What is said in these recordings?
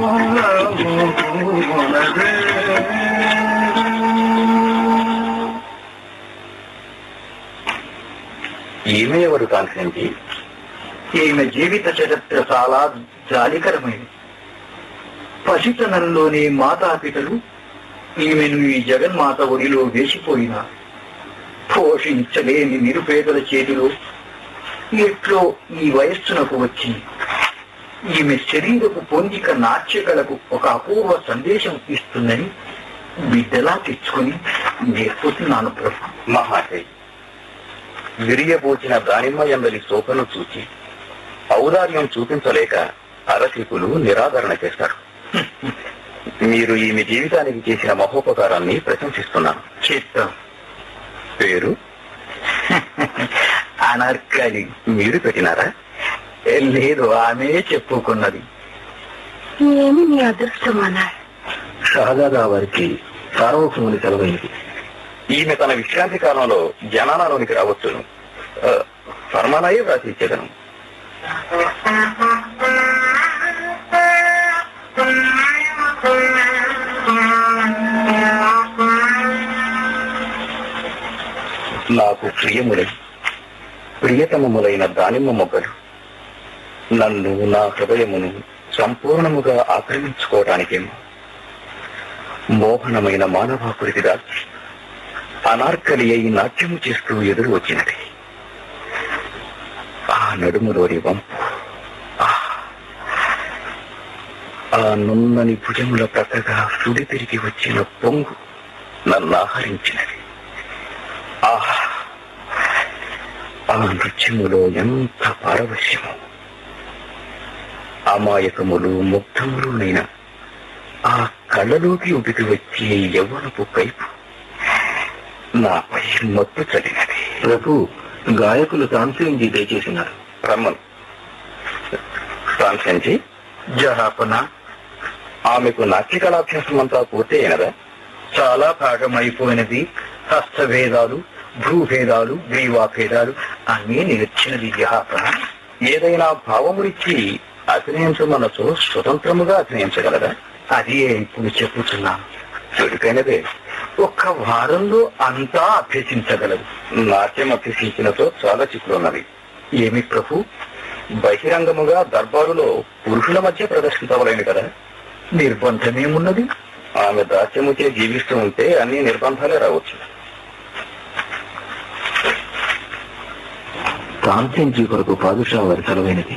ఈమె ఎవరు కాంక్షించి ఈమె జీవిత చరిత్ర చాలా జాలికరమైనది పసితనంలోనే మాతాపితలు ఈమెను ఈ జగన్మాత ఒడిలో వేసిపోయిన పోషించలేని నిరుపేదల చేతిలో ఎట్లో ఈ వయస్సునకు వచ్చి ఈమె శరీరపు పొందిక నాట్యకలకు ఒక అపూర్వ సందేశం ఇస్తుందని బిడ్డలా తెచ్చుకుని నేర్పుతున్నాను ప్రభు మహాశయ్ విరియబోచిన దానిమ్మ ఎందలి శోభను చూచి ఔదార్యం చూపించలేక అరసికులు నిరాదరణ చేస్తారు మీరు ఈమె జీవితానికి చేసిన మహోపకారాన్ని ప్రశంసిస్తున్నాను చిత్తం పేరు అనర్కలి మీరు పెట్టినారా లేదు ఆమె చెప్పుకున్నది ఏమి నీ అదృష్టం అన్నాడు షహజాదా వారికి సార్వభౌముని సెలవైంది ఈమె తన విశ్రాంతి కాలంలో జనాలలోనికి రావచ్చును ఆ, ఫర్మానాయే వ్రాసి ఇచ్చేదను నాకు ప్రియములై ప్రియతమములైన దానిమ్మ మొగ్గలు నన్ను నా హృదయమును సంపూర్ణముగా ఆక్రమించుకోవటానికేమో మోహనమైన మానవాకృతి దాల్చి అనార్కలి అయి నాట్యము చేస్తూ ఎదురు వచ్చినది ఆ నడుములోని వంపు ఆ, ఆ నున్నని భుజముల ప్రక్కగా సుడి తిరిగి వచ్చిన పొంగు నన్ను ఆహరించినది ఆహా ఆ నృత్యములో ఎంత పారవశ్యము అమాయకములు ముగ్ధములునైన ఆ కళ్ళలోకి ఉడికి వచ్చే యవ్వనపు కైపు నాపై మత్తు చదివినది ప్రభు గాయకులు తాన్సేంజీ దయచేసినారు రమ్మను కాంక్షించి జహాపన ఆమెకు నాట్య కళాభ్యాసం అంతా పూర్తి అయినదా చాలా భాగం అయిపోయినది హస్తభేదాలు భూభేదాలు గ్రీవాభేదాలు అన్నీ నేర్చినది జహాపన ఏదైనా భావమునిచ్చి అభినయించమన్నచో స్వతంత్రముగా అభినయించగలదా అది ఇప్పుడు చెప్పుతున్నాను చురుకైనదే ఒక్క వారంలో అంతా అభ్యసించగలదు నాట్యం అభ్యసించినతో చాలా చిక్కులున్నవి ఏమి ప్రభు బహిరంగముగా దర్బారులో పురుషుల మధ్య ప్రదర్శించవలేను కదా నిర్బంధమేమున్నది ఆమె దాస్యముచే జీవిస్తూ ఉంటే అన్ని నిర్బంధాలే రావచ్చు తాన్సేంజీ కొరకు పాదుషా వారి సెలవైనది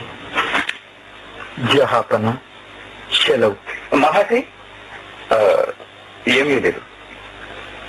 జహాపన సెలవు మహాశయ్ ఆ, ఏమీ లేదు